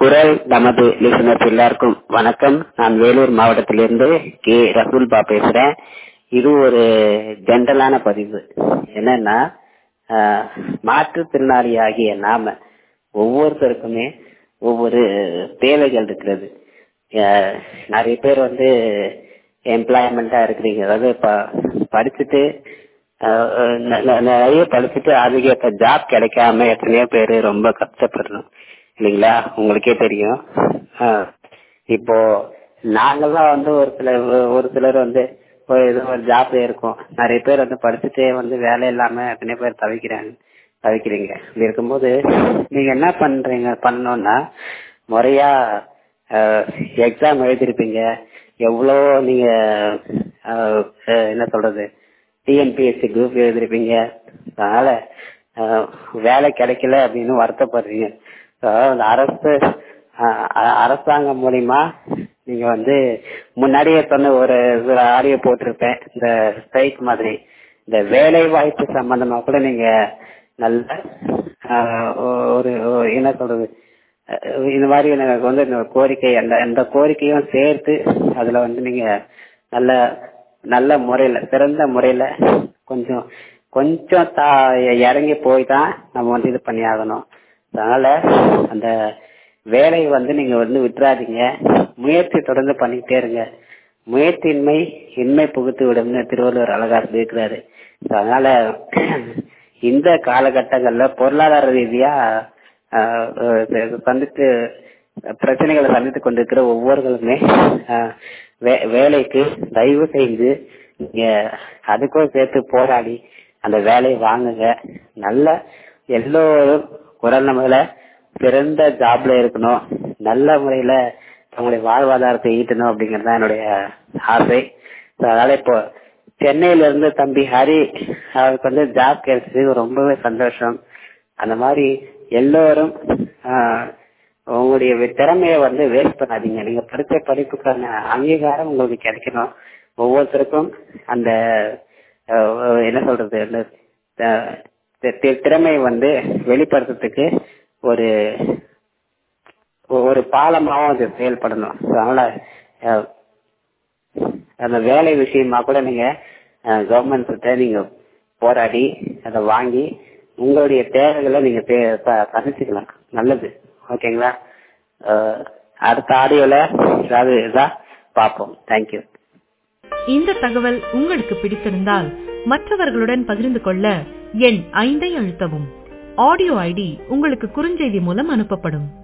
குரல் நமது லிசனர்ஸ் எல்லாருக்கும் வணக்கம் நான் வேலூர் மாவட்டத்திலிருந்து கே ரசூல்பா பேசுறேன் இது ஒரு ஜென்ரலான பதிவு என்னன்னா ஆஹ், மாற்றுத்திறனாளி ஆகிய நாம ஒவ்வொருத்தருக்குமே ஒவ்வொரு தேவைகள் இருக்கிறது ஆஹ், நிறைய பேர் வந்து எம்ப்ளாய்மெண்டா இருக்கிறீங்க அதாவது ப- படிச்சுட்டு ஆஹ், ந- ந- நிறைய படிச்சுட்டு அதுக்கேற்ற ஜாப் கிடைக்காம எத்தனையோ பேர் ரொம்ப கஷ்டப்படுறோம் இல்லைங்களா உங்களுக்கே தெரியும் ஆஹ், இப்போ நாங்கெல்லாம் வந்து ஒரு சிலர் ஒரு சிலர் வந்து ஒரு ஏதோ ஒரு ஜாப்ல இருக்கோம் நிறைய பேர் வந்து படிச்சுட்டே வந்து வேலை இல்லாம எத்தனை பேர் தவிக்கிறாங்க தவிக்கிறீங்க இப்படி இருக்கும்போது நீங்க என்ன பண்றீங்க பண்ணணும்னா முறையா எக்ஸாம் எழுதிருப்பீங்க எவ்வளோ நீங்க ஆஹ், ஆஹ், என்ன சொல்றது டிஎன்பிஎஸ்சி குரூப் எழுதிருப்பீங்க அதனால ஆஹ், வேலை கிடைக்கல அப்படின்னு வருத்தப்படுறீங்க அதாவது அந்த அரசு ஆஹ், அ- அரசாங்கம் மூலியமா நீங்க வந்து முன்னாடியே சொன்ன ஒரு ஆடியோ போட்டிருப்பேன் இந்த ஸ்ட்ரைக் மாதிரி இந்த வேலை வாய்ப்பு சம்பந்தமா கூட நீங்க நல்ல ஆஹ், ஒரு ஒரு என்ன சொல்றது அஹ் இந்த மாதிரி எனக்கு வந்து இந்த கோரிக்கை அந்த அந்த கோரிக்கையும் சேர்த்து அதுல வந்து நீங்க நல்ல நல்ல முறையில சிறந்த முறையில கொஞ்சம் கொஞ்சம் தா இறங்கி போய் தான் நம்ம வந்து இது பண்ணி ஆகணும் அதனால அந்த வேலையை வந்து நீங்க வந்து விட்டுறாதீங்க முயற்சி தொடர்ந்து பண்ணிக்கிட்டே இருங்க முயற்சியின்மை இன்மை புகுத்து விடும்னு திருவள்ளுவர் அழகா சொல்லியிருக்கிறாரு அதனால இந்த காலகட்டங்கள்ல பொருளாதார ரீதியா ஆஹ் அஹ் சந்தித்து பிரச்சனைகளை சந்தித்து கொண்டிருக்கிற ஒவ்வொருவருமே ஆஹ் வே- வேலைக்கு தயவு செய்து நீங்க அதுக்கும் சேர்த்து போராடி அந்த வேலையை வாங்குங்க நல்ல எல்லோரும் குரல் நம்மள சிறந்த ஜாப்ல இருக்கணும் நல்ல முறையில அவங்களுடைய வாழ்வாதாரத்தை ஈட்டணும் அப்படிங்கறது தான் என்னுடைய ஆசை So, அதனால இப்போ சென்னையில இருந்து தம்பி ஹரி அவருக்கு வந்து ஜாப் கிடைச்சது ரொம்பவே சந்தோஷம் அந்த மாதிரி எல்லோரும் ஆஹ், உங்களுடைய வி- திறமைய வந்து வேஸ்ட் பண்ணாதீங்க நீங்க படிச்ச படிப்புக்கான அங்கீகாரம் உங்களுக்கு கிடைக்கணும் ஒவ்வொருத்தருக்கும் அந்த ஆஹ், என்ன சொல்றது அந்த ஆஹ், தி- தி- திறமையை வந்து வெளிப்படுத்துறதுக்கு ஒரு ஒரு பாலமாவும் அது செயல்படணும் அதனால ஆஹ், அந்த வேலை விஷயமா கூட நீங்க கவர்மெண்ட் கிட்ட நீங்க போராடி அதை வாங்கி உங்களுடைய தேவைகளை நீங்க தே- ச- சந்திச்சுக்கலாம் நல்லது ஓகேங்களா அஹ், அடுத்த ஆடியோல ஏதாவது இதா பார்ப்போம் தேங்க்யூ இந்த தகவல் உங்களுக்கு பிடித்திருந்தால் மற்றவர்களுடன் பகிர்ந்து கொள்ள எண் ஐந்தை அழுத்தவும் ஆடியோ ஐடி உங்களுக்கு குறுஞ்செய்தி மூலம் அனுப்பப்படும்